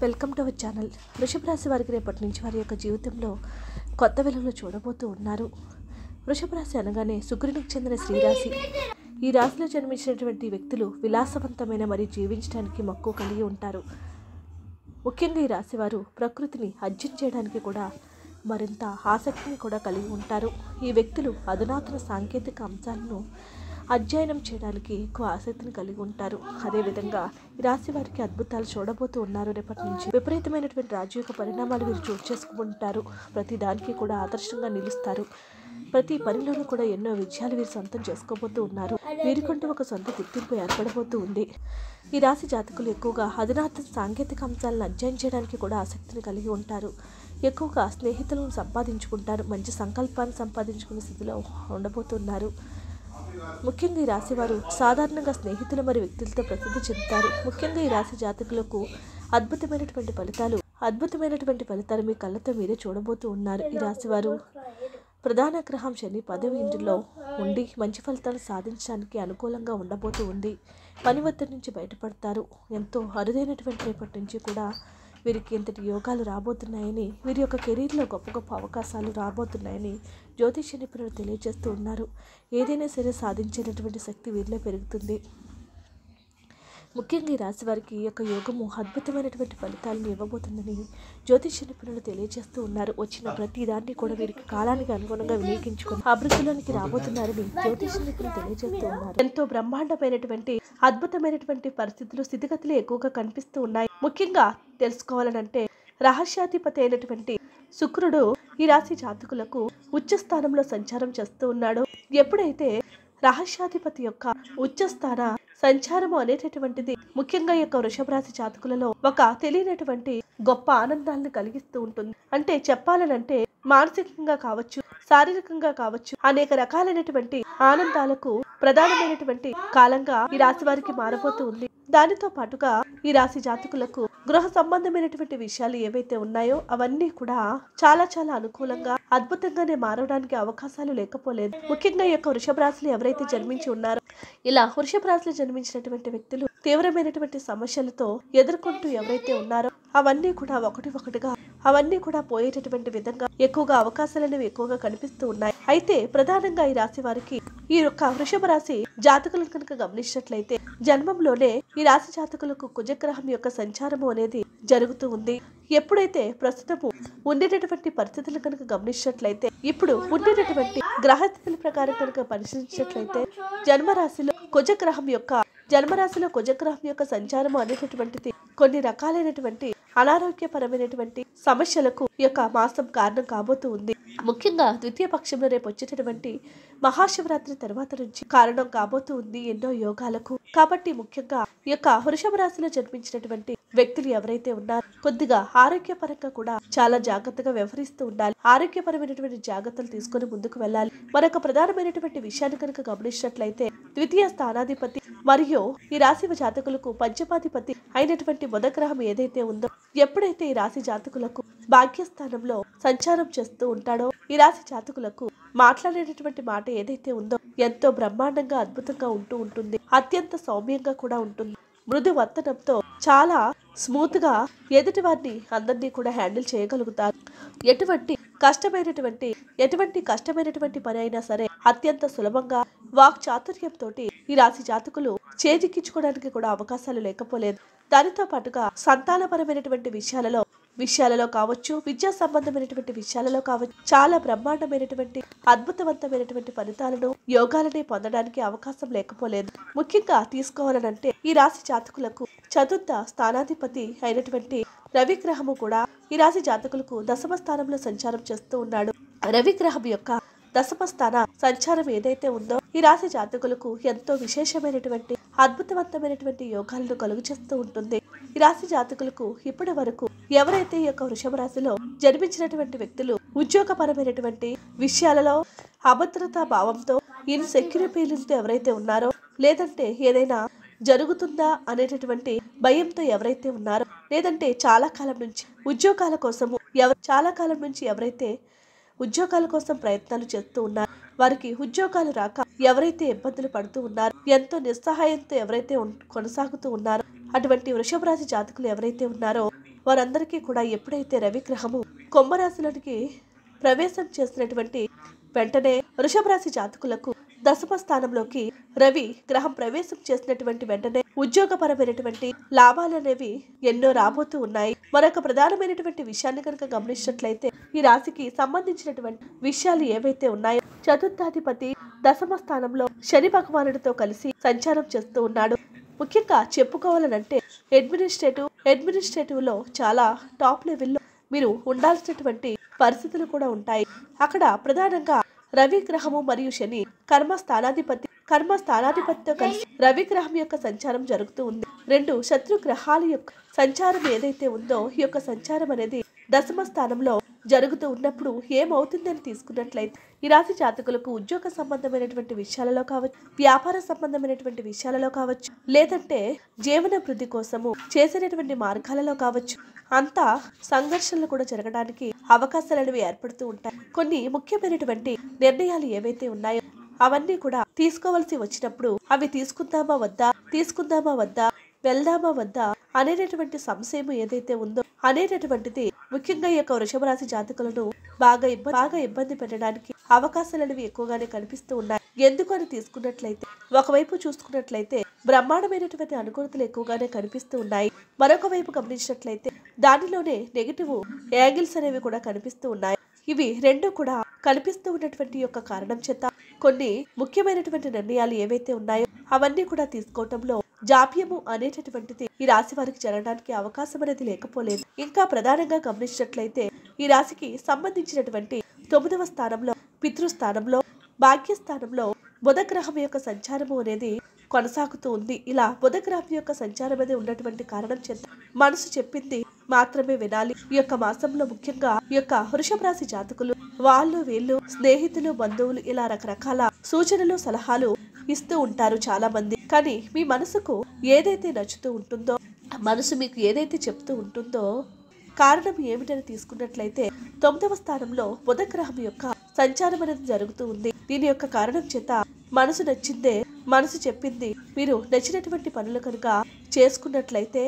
welcome to our channel వృషభ రాశి వారికి రేపటి నుంచి వారి యొక్క జీవితంలో కొత్త వెలుగులు చూడబోతూ ఉన్నారు వృషభ రాశి అనగానే శుక్రునికి చెందిన శ్రీరాశి ఈ రాశిలో జన్మించినటువంటి వ్యక్తులు విలాసవంతమైన మరియు జీవించడానికి మక్కువ కలిగి ఉంటారు ముఖ్యంగా ఈ రాశి వారు ప్రకృతిని అధ్యయనం చేయడానికి కూడా మరింత ఆసక్తిని కూడా కలిగి ఉంటారు ఈ వ్యక్తులు అధునాతన సాంకేతిక అంశాలను అధ్యయనం చేయడానికి ఎక్కువ ఆసక్తిని కలిగి ఉంటారు అదేవిధంగా ఈ రాశి వారికి అద్భుతాలు చూడబోతూ ఉన్నారు రేపటి నుంచి విపరీతమైనటువంటి రాజయోగ పరిణామాలు వీరు చోటు చేసుకుంటారు ప్రతి దానికి కూడా ఆదర్శంగా నిలుస్తారు ప్రతి పనిలోనూ కూడా ఎన్నో విజయాలు వీరు సొంతం చేసుకోబోతూ ఉన్నారు వీరికంటూ ఒక సొంత గుర్తింపు ఏర్పడబోతూ ఉంది ఈ రాశి జాతకులు ఎక్కువగా అధునాతన సాంకేతిక అంశాలను అధ్యయనం చేయడానికి కూడా ఆసక్తిని కలిగి ఉంటారు ఎక్కువగా స్నేహితులను సంపాదించుకుంటారు మంచి సంకల్పాన్ని సంపాదించుకునే స్థితిలో ఉండబోతున్నారు ముఖ్యంగా ఈ రాశి వారు సాధారణంగా స్నేహితులు మరియు వ్యక్తులతో ప్రసిద్ధి చెందుతారు ముఖ్యంగా ఈ రాశి జాతకులకు అద్భుతమైనటువంటి ఫలితాలు అద్భుతమైనటువంటి ఫలితాలు మీ కళ్ళతో మీరే చూడబోతూ ఉన్నారు ఈ రాశి వారు ప్రధాన గ్రహం శని పదవి ఇంటిలో ఉండి మంచి ఫలితాలు సాధించడానికి అనుకూలంగా ఉండబోతూ ఉంది పని ఒత్తిడి నుంచి బయటపడతారు ఎంతో అరుదైనటువంటి రేపటి నుంచి కూడా వీరికి ఇంతటి యోగాలు రాబోతున్నాయని వీరి యొక్క కెరీర్లో గొప్ప గొప్ప అవకాశాలు రాబోతున్నాయని జ్యోతిష నిపుణులు తెలియజేస్తూ ఉన్నారు ఏదైనా సరే సాధించేటటువంటి శక్తి వీరిలో పెరుగుతుంది ముఖ్యంగా ఈ రాశి వారికి ఈ యొక్క యోగము అద్భుతమైనటువంటి ఫలితాలను ఇవ్వబోతుందని జ్యోతిష నిపుణులు తెలియజేస్తూ ఉన్నారు వచ్చిన ప్రతి దాన్ని కూడా వీరికి కాలానికి అనుగుణంగా వినియోగించుకొని అభివృద్ధిలోనికి రాబోతున్నారని జ్యోతిష నిపుణులు తెలియజేస్తూ ఉన్నారు ఎంతో బ్రహ్మాండమైనటువంటి అద్భుతమైనటువంటి పరిస్థితులు స్థితిగతులు ఎక్కువగా కనిపిస్తూ ఉన్నాయి ముఖ్యంగా తెలుసుకోవాలనంటే రహస్యాధిపతి అయినటువంటి శుక్రుడు ఈ రాశి జాతకులకు ఉచ్చ స్థానంలో సంచారం చేస్తూ ఉన్నాడు ఎప్పుడైతే రహస్యాధిపతి యొక్క ఉచ్చస్థాన సంచారము అనేటటువంటిది ముఖ్యంగా ఈ యొక్క వృషభ రాశి జాతకులలో ఒక తెలియనటువంటి గొప్ప ఆనందాలను కలిగిస్తూ ఉంటుంది అంటే చెప్పాలనంటే మానసికంగా కావచ్చు శారీరకంగా కావచ్చు అనేక రకాలైనటువంటి ఆనందాలకు ప్రధానమైనటువంటి కాలంగా ఈ రాశి వారికి మారబోతూ ఉంది దానితో పాటుగా ఈ రాశి జాతకులకు గృహ సంబంధమైనటువంటి విషయాలు ఏవైతే ఉన్నాయో అవన్నీ కూడా చాలా చాలా అనుకూలంగా అద్భుతంగానే మారడానికి అవకాశాలు లేకపోలేదు ముఖ్యంగా ఈ యొక్క వృషభ రాశిలో ఎవరైతే జన్మించి ఉన్నారో ఇలా వృషభ రాశిలో జన్మించినటువంటి వ్యక్తులు తీవ్రమైనటువంటి సమస్యలతో ఎదుర్కొంటూ ఎవరైతే ఉన్నారో అవన్నీ కూడా ఒకటి ఒకటిగా అవన్నీ కూడా పోయేటటువంటి విధంగా ఎక్కువగా అవకాశాలు అనేవి ఎక్కువగా కనిపిస్తూ ఉన్నాయి అయితే ప్రధానంగా ఈ రాశి వారికి ఈ యొక్క వృషభ రాశి జాతకులను కనుక గమనించినట్లయితే జన్మంలోనే ఈ రాశి జాతకులకు కుజగ్రహం యొక్క సంచారము అనేది జరుగుతూ ఉంది ఎప్పుడైతే ప్రస్తుతము ఉండేటటువంటి పరిస్థితులు కనుక గమనించినట్లయితే ఇప్పుడు ఉండేటటువంటి గ్రహస్థితుల ప్రకారం కనుక పరిశీలించినట్లయితే జన్మరాశిలో కుజగ్రహం యొక్క జన్మరాశిలో కుజగ్రహం యొక్క సంచారం అనేటటువంటిది కొన్ని రకాలైనటువంటి అనారోగ్యపరమైనటువంటి సమస్యలకు ఈ యొక్క మాసం కారణం కాబోతూ ఉంది ముఖ్యంగా ద్వితీయ పక్షంలో రేపు వచ్చేటటువంటి మహాశివరాత్రి తర్వాత నుంచి కారణం కాబోతూ ఉంది ఎన్నో యోగాలకు కాబట్టి ముఖ్యంగా ఈ యొక్క వృషభ రాశిలో జన్మించినటువంటి వ్యక్తులు ఎవరైతే ఉన్నారో కొద్దిగా ఆరోగ్యపరంగా కూడా చాలా జాగ్రత్తగా వ్యవహరిస్తూ ఉండాలి ఆరోగ్యపరమైనటువంటి జాగ్రత్తలు తీసుకొని ముందుకు వెళ్ళాలి మరొక ప్రధానమైనటువంటి విషయాన్ని కనుక గమనించినట్లయితే ద్వితీయ స్థానాధిపతి మరియు ఈ రాశి జాతకులకు పంచమాధిపతి అయినటువంటి బుధగ్రహం ఏదైతే ఉందో ఎప్పుడైతే ఈ రాశి జాతకులకు భాగ్యస్థానంలో సంచారం చేస్తూ ఉంటాడో ఈ రాశి జాతకులకు మాట్లాడేటటువంటి మాట ఏదైతే ఉందో ఎంతో బ్రహ్మాండంగా అద్భుతంగా ఉంటూ ఉంటుంది అత్యంత సౌమ్యంగా కూడా ఉంటుంది మృదు వర్తనంతో చాలా స్మూత్ గా ఎదుటి వారిని అందరినీ కూడా హ్యాండిల్ చేయగలుగుతారు ఎటువంటి కష్టమైనటువంటి ఎటువంటి కష్టమైనటువంటి పని అయినా సరే అత్యంత సులభంగా వాక్ చాతుర్యంతో ఈ రాశి జాతకులు చేజిక్కించుకోవడానికి కూడా అవకాశాలు లేకపోలేదు దానితో పాటుగా సంతానపరమైనటువంటి విషయాలలో విషయాలలో కావచ్చు విద్యా సంబంధమైనటువంటి విషయాలలో కావచ్చు చాలా బ్రహ్మాండమైనటువంటి అద్భుతవంతమైనటువంటి ఫలితాలను యోగాలని పొందడానికి అవకాశం లేకపోలేదు ముఖ్యంగా తీసుకోవాలనంటే ఈ రాశి జాతకులకు చతుర్థ స్థానాధిపతి అయినటువంటి రవిగ్రహము కూడా ఈ రాశి జాతకులకు దశమ స్థానంలో సంచారం చేస్తూ ఉన్నాడు రవిగ్రహం యొక్క దశమ స్థాన సంచారం ఏదైతే ఉందో ఈ రాశి జాతకులకు ఎంతో విశేషమైనటువంటి అద్భుతవంతమైనటువంటి యోగాలను కలుగు చేస్తూ ఉంటుంది ఈ రాశి జాతకులకు ఇప్పటి వరకు ఎవరైతే ఈ యొక్క వృషభ రాశిలో జన్మించినటువంటి వ్యక్తులు ఉద్యోగపరమైనటువంటి విషయాలలో అభద్రతా భావంతో ఇన్సెక్యూరిటీలతో ఎవరైతే ఉన్నారో లేదంటే ఏదైనా జరుగుతుందా అనేటటువంటి భయంతో ఎవరైతే ఉన్నారో లేదంటే చాలా కాలం నుంచి ఉద్యోగాల కోసము ఎవ చాలా కాలం నుంచి ఎవరైతే ఉద్యోగాల కోసం ప్రయత్నాలు చేస్తూ ఉన్నారు వారికి ఉద్యోగాలు రాక ఎవరైతే ఇబ్బందులు పడుతూ ఉన్నారో ఎంతో నిస్సహాయంతో ఎవరైతే ఉన్- కొనసాగుతూ ఉన్నారో అటువంటి వృషభ రాశి జాతకులు ఎవరైతే ఉన్నారో వారందరికీ కూడా ఎప్పుడైతే రవి గ్రహము కుంభరాశిలోనికి ప్రవేశం చేసినటువంటి వెంటనే వృషభ రాశి జాతకులకు దశమ స్థానంలోకి రవి గ్రహం ప్రవేశం చేసినటువంటి వెంటనే ఉద్యోగపరమైనటువంటి లాభాలు అనేవి ఎన్నో రాబోతూ ఉన్నాయి మరొక ప్రధానమైనటువంటి విషయాన్ని కనుక గమనించినట్లయితే ఈ రాశికి సంబంధించినటువంటి విషయాలు ఏవైతే ఉన్నాయో చతుర్థాధిపతి దశమ స్థానంలో శని భగవానుడితో కలిసి సంచారం చేస్తూ ఉన్నాడు ముఖ్యంగా చెప్పుకోవాలనంటే అడ్మినిస్ట్రేటివ్ అడ్మినిస్ట్రేటివ్ లో చాలా టాప్ లెవెల్లో మీరు ఉండాల్సినటువంటి పరిస్థితులు కూడా ఉంటాయి అక్కడ ప్రధానంగా రవి గ్రహము మరియు శని కర్మ స్థానాధిపతి కర్మ స్థానాధిపతితో కలిసి రవి గ్రహం యొక్క సంచారం జరుగుతూ ఉంది రెండు శత్రు గ్రహాల యొక్క సంచారం ఏదైతే ఉందో ఈ యొక్క సంచారం అనేది దశమ స్థానంలో జరుగుతూ ఉన్నప్పుడు ఏమవుతుందని తీసుకున్నట్లయితే ఈ రాశి జాతకులకు ఉద్యోగ సంబంధమైనటువంటి విషయాలలో కావచ్చు వ్యాపార సంబంధమైనటువంటి విషయాలలో కావచ్చు లేదంటే జీవన వృద్ధి కోసము చేసేటటువంటి మార్గాలలో కావచ్చు అంతా సంఘర్షణలు కూడా జరగడానికి అవకాశాలు అనేవి ఏర్పడుతూ ఉంటాయి కొన్ని ముఖ్యమైనటువంటి నిర్ణయాలు ఏవైతే ఉన్నాయో అవన్నీ కూడా తీసుకోవాల్సి వచ్చినప్పుడు అవి తీసుకుందామా వద్దా తీసుకుందామా వద్దా వెళ్దామా వద్దా అనేటటువంటి సంశయం ఏదైతే ఉందో అనేటటువంటిది ముఖ్యంగా ఈ యొక్క వృషభ రాశి జాతకులను బాగా ఇబ్బంది బాగా ఇబ్బంది పెట్టడానికి అవకాశాలు అనేవి ఎక్కువగానే కనిపిస్తూ ఉన్నాయి ఎందుకు అని తీసుకున్నట్లయితే ఒకవైపు చూసుకున్నట్లయితే బ్రహ్మాండమైనటువంటి అనుకూలతలు ఎక్కువగానే కనిపిస్తూ ఉన్నాయి మరొక వైపు గమనించినట్లయితే దానిలోనే నెగిటివ్ యాంగిల్స్ అనేవి కూడా కనిపిస్తూ ఉన్నాయి ఇవి రెండు కూడా కనిపిస్తూ ఉన్నటువంటి యొక్క కారణం చేత కొన్ని ముఖ్యమైనటువంటి నిర్ణయాలు ఏవైతే ఉన్నాయో అవన్నీ కూడా తీసుకోవటంలో జాప్యము అనేటటువంటిది ఈ రాశి వారికి జరగడానికి అవకాశం అనేది లేకపోలేదు ఇంకా ప్రధానంగా గమనించినట్లయితే ఈ రాశికి సంబంధించినటువంటి తొమ్మిదవ స్థానంలో పితృస్థానంలో భాగ్యస్థానంలో బుధగ్రహం యొక్క సంచారము అనేది కొనసాగుతూ ఉంది ఇలా బుధగ్రహం యొక్క సంచారం అనేది ఉన్నటువంటి కారణం చేత మనసు చెప్పింది మాత్రమే వినాలి ఈ యొక్క మాసంలో ముఖ్యంగా ఈ యొక్క వృషభ రాశి జాతకులు వాళ్ళు వీళ్ళు స్నేహితులు బంధువులు ఇలా రకరకాల సూచనలు సలహాలు ఇస్తూ ఉంటారు చాలా మంది కానీ మీ మనసుకు ఏదైతే నచ్చుతూ ఉంటుందో మనసు మీకు ఏదైతే చెప్తూ ఉంటుందో కారణం ఏమిటని తీసుకున్నట్లయితే తొమ్మిదవ స్థానంలో బుధగ్రహం యొక్క సంచారం అనేది జరుగుతూ ఉంది దీని యొక్క కారణం చేత మనసు నచ్చిందే మనసు చెప్పింది మీరు నచ్చినటువంటి పనులు కనుక చేసుకున్నట్లయితే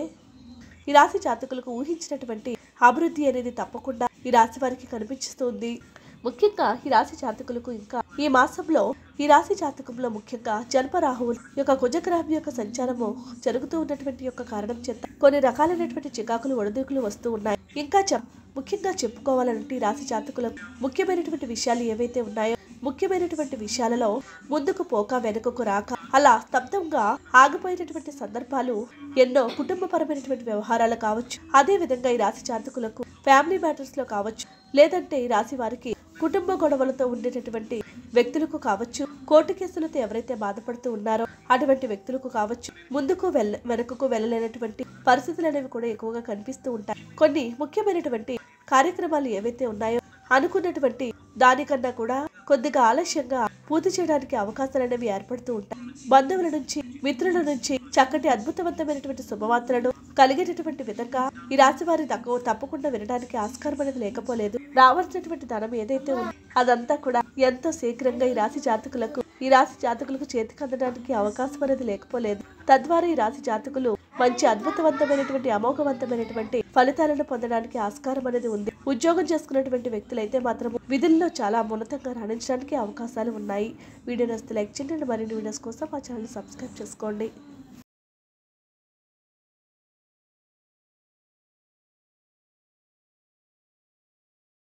ఈ రాశి జాతకులకు ఊహించినటువంటి అభివృద్ధి అనేది తప్పకుండా ఈ రాశి వారికి కనిపిస్తుంది ముఖ్యంగా ఈ రాశి జాతకులకు ఇంకా ఈ మాసంలో ఈ రాశి జాతకంలో ముఖ్యంగా జన్మరాహువులు యొక్క కుజగ్రహం యొక్క సంచారము జరుగుతూ ఉన్నటువంటి యొక్క కారణం చేత కొన్ని రకాలైనటువంటి చికాకులు ఒడిదుడుకులు వస్తూ ఉన్నాయి ఇంకా చెప్ ముఖ్యంగా చెప్పుకోవాలంటే ఈ రాశి జాతకులకు ముఖ్యమైనటువంటి విషయాలు ఏవైతే ఉన్నాయో ముఖ్యమైనటువంటి విషయాలలో ముందుకు పోక వెనుకకు రాక అలా స్తబ్దంగా ఆగిపోయినటువంటి సందర్భాలు ఎన్నో కుటుంబపరమైనటువంటి వ్యవహారాలు కావచ్చు అదే విధంగా ఈ రాశి జాతకులకు ఫ్యామిలీ మ్యాటర్స్ లో కావచ్చు లేదంటే ఈ రాశి వారికి కుటుంబ గొడవలతో ఉండేటటువంటి వ్యక్తులకు కావచ్చు కోర్టు కేసులతో ఎవరైతే బాధపడుతూ ఉన్నారో అటువంటి వ్యక్తులకు కావచ్చు ముందుకు వెళ్ళ వెనుకకు వెళ్ళలేనటువంటి పరిస్థితులు అనేవి కూడా ఎక్కువగా కనిపిస్తూ ఉంటాయి కొన్ని ముఖ్యమైనటువంటి కార్యక్రమాలు ఏవైతే ఉన్నాయో అనుకున్నటువంటి దానికన్నా కూడా కొద్దిగా ఆలస్యంగా పూర్తి చేయడానికి అవకాశాలు అనేవి ఏర్పడుతూ ఉంటాయి బంధువుల నుంచి మిత్రుల నుంచి చక్కటి అద్భుతవంతమైనటువంటి శుభవార్తలను కలిగేటటువంటి విధంగా ఈ రాశి వారి తక్కువ తప్పకుండా వినడానికి ఆస్కారం అనేది లేకపోలేదు రావాల్సినటువంటి ధనం ఏదైతే ఉందో అదంతా కూడా ఎంతో శీఘ్రంగా ఈ రాశి జాతకులకు ఈ రాశి జాతకులకు చేతికి అందడానికి అవకాశం అనేది లేకపోలేదు తద్వారా ఈ రాశి జాతకులు మంచి అద్భుతవంతమైనటువంటి అమోఘవంతమైనటువంటి ఫలితాలను పొందడానికి ఆస్కారం అనేది ఉంది ఉద్యోగం చేసుకున్నటువంటి వ్యక్తులైతే మాత్రం విధుల్లో చాలా ఉన్నతంగా రాణించడానికి అవకాశాలు ఉన్నాయి వీడియో నస్తే లైక్ చేయండి మరిన్ని వీడియోస్ కోసం మా ఛానల్ సబ్స్క్రైబ్ చేసుకోండి